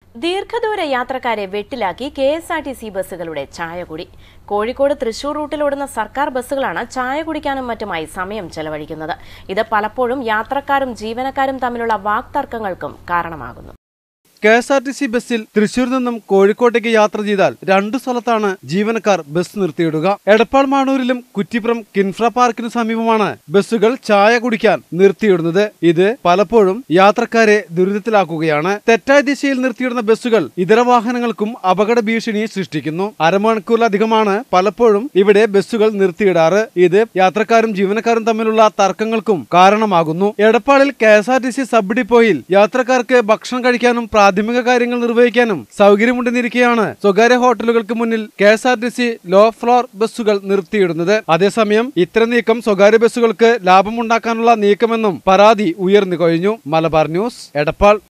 ദീർഘദൂര യാത്രക്കാരെ വെട്ടിലാക്കി K S R T C ബസ്സുകളുടെ ചായകുടി കോഴിക്കോട് തൃശൂർ റൂട്ടിലോടുന്ന സർക്കാർ ബസ്സുകളാണ് ചായ കുടിക്കാനും മറ്റുമായി സമയം ചെലവഴിക്കുന്നത് ഇത് പലപ്പോഴും യാത്രക്കാരും ജീവനക്കാരും തമ്മിലുള്ള വാക്തർക്കങ്ങൾക്കും കാരണമാകുന്നു K S R T C ബസ്സിൽ തൃശൂർ നിന്നും കോഴിക്കോട്ടേക്ക് യാത്ര ചെയ്താൽ രണ്ടു സ്ഥലത്താണ് ജീവനക്കാർ ബസ് നിർത്തിയിടുക എടപ്പാൾ മാണൂരിലും കുറ്റിപ്പുറം കിൻഫ്ര പാർക്കിനു സമീപമാണ് ബസ്സുകൾ ചായ കുടിക്കാൻ നിർത്തിയിടുന്നത് ഇത് പലപ്പോഴും യാത്രക്കാരെ ദുരിതത്തിലാക്കുകയാണ് തെറ്റായ ദിശയിൽ നിർത്തിയിടുന്ന ബസ്സുകൾ ഇതര വാഹനങ്ങൾക്കും അപകട ഭീഷണി സൃഷ്ടിക്കുന്നു അരമണിക്കൂറിലധികമാണ് പലപ്പോഴും ഇവിടെ ബസ്സുകൾ നിർത്തിയിടാറ് ഇത് യാത്രക്കാരും ജീവനക്കാരും തമ്മിലുള്ള തർക്കങ്ങൾക്കും കാരണമാകുന്നു എടപ്പാളിൽ K S R T C sub ഡിപ്പോയിൽ യാത്രക്കാർക്ക് ഭക്ഷണം കഴിക്കാനും പ്രാഥമിക കാര്യങ്ങൾ നിർവഹിക്കാനും സൗകര്യമുണ്ടെന്നിരിക്കെയാണ് സ്വകാര്യ ഹോട്ടലുകൾക്ക് മുന്നിൽ K S R T C low floor ബസ്സുകൾ നിർത്തിയിടുന്നത് അതേസമയം ഇത്തരം നീക്കം സ്വകാര്യ ബസ്സുകൾക്ക് ലാഭമുണ്ടാക്കാനുള്ള നീക്കമെന്നും പരാതി ഉയർന്നു കഴിഞ്ഞു മലബാർ ന്യൂസ് എടപ്പാൾ